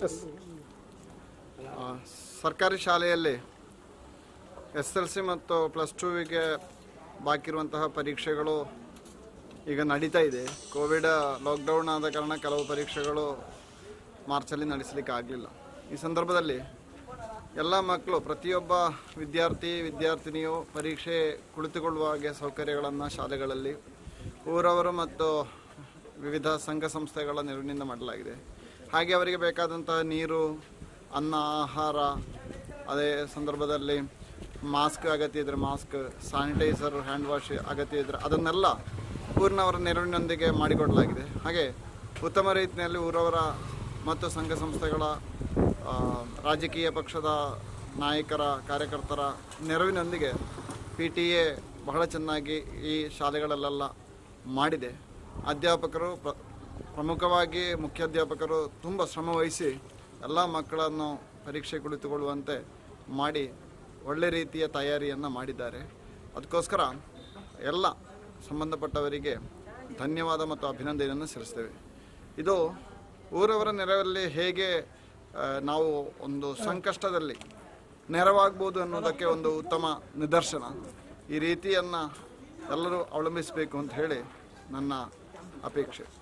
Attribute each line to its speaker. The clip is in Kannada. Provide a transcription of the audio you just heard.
Speaker 1: ಆ, ಸರ್ಕಾರಿ ಶಾಲೆಯಲ್ಲಿ ಎಸ್ ಎಲ್ ಸಿ ಮತ್ತು ಪ್ಲಸ್ ಟುವಿಗೆ ಬಾಕಿ ಇರುವಂತಹ ಪರೀಕ್ಷೆಗಳು ಈಗ ನಡೀತಾ ಇದೆ ಕೋವಿಡ್ ಲಾಕ್ಡೌನ್ ಆದ ಕಾರಣ ಕೆಲವು ಪರೀಕ್ಷೆಗಳು ಮಾರ್ಚಲ್ಲಿ ನಡೆಸಲಿಕ್ಕೆ ಆಗಲಿಲ್ಲ ಈ ಸಂದರ್ಭದಲ್ಲಿ ಎಲ್ಲ ಮಕ್ಕಳು ಪ್ರತಿಯೊಬ್ಬ ವಿದ್ಯಾರ್ಥಿ ವಿದ್ಯಾರ್ಥಿನಿಯು ಪರೀಕ್ಷೆ ಕುಳಿತುಕೊಳ್ಳುವ ಹಾಗೆ ಸೌಕರ್ಯಗಳನ್ನು ಶಾಲೆಗಳಲ್ಲಿ ಊರವರು ಮತ್ತು ವಿವಿಧ ಸಂಘ ಸಂಸ್ಥೆಗಳ ನೆರವಿನಿಂದ ಮಾಡಲಾಗಿದೆ ಹಾಗೆ ಅವರಿಗೆ ಬೇಕಾದಂತಹ ನೀರು ಅನ್ನ ಆಹಾರ ಅದೇ ಸಂದರ್ಭದಲ್ಲಿ ಮಾಸ್ಕ್ ಅಗತ್ಯ ಇದ್ದರೆ ಮಾಸ್ಕ್ ಸ್ಯಾನಿಟೈಸರ್ ಹ್ಯಾಂಡ್ ವಾಶ್ ಅಗತ್ಯ ಇದ್ದರೆ ಅದನ್ನೆಲ್ಲ ಊರಿನವರ ನೆರವಿನೊಂದಿಗೆ ಮಾಡಿಕೊಡಲಾಗಿದೆ ಹಾಗೆ ಉತ್ತಮ ರೀತಿಯಲ್ಲಿ ಊರವರ ಮತ್ತು ಸಂಘ ಸಂಸ್ಥೆಗಳ ಆ, ರಾಜಕೀಯ ಪಕ್ಷದ ನಾಯಕರ ಕಾರ್ಯಕರ್ತರ ನೆರವಿನೊಂದಿಗೆ ಪಿ ಟಿ ಎ ಬಹಳ ಚೆನ್ನಾಗಿ ಈ ಶಾಲೆಗಳಲ್ಲೆಲ್ಲ ಮಾಡಿದೆ ಅಧ್ಯಾಪಕರು ಪ್ರ ಪ್ರಮುಖವಾಗಿ ಮುಖ್ಯಾಧ್ಯಾಪಕರು ತುಂಬ ಶ್ರಮವಹಿಸಿ ಎಲ್ಲ ಮಕ್ಕಳನ್ನು ಪರೀಕ್ಷೆ ಕುಳಿತುಕೊಳ್ಳುವಂತೆ ಮಾಡಿ ಒಳ್ಳೆ ರೀತಿಯ ತಯಾರಿಯನ್ನು ಮಾಡಿದ್ದಾರೆ ಅದಕ್ಕೋಸ್ಕರ ಎಲ್ಲ ಸಂಬಂಧಪಟ್ಟವರಿಗೆ ಧನ್ಯವಾದ ಮತ್ತು ಅಭಿನಂದನೆಯನ್ನು ಸಲ್ಲಿಸ್ತೇವೆ ಇದು ಊರವರ ನೆರವಲ್ಲಿ ಹೇಗೆ ಆ, ನಾವು ಒಂದು ಸಂಕಷ್ಟದಲ್ಲಿ ನೆರವಾಗ್ಬೋದು ಅನ್ನೋದಕ್ಕೆ ಒಂದು ಉತ್ತಮ ನಿದರ್ಶನ ಈ ರೀತಿಯನ್ನು ಎಲ್ಲರೂ ಅವಲಂಬಿಸಬೇಕು ಅಂತ ಹೇಳಿ ನನ್ನ ಅಪೇಕ್ಷೆ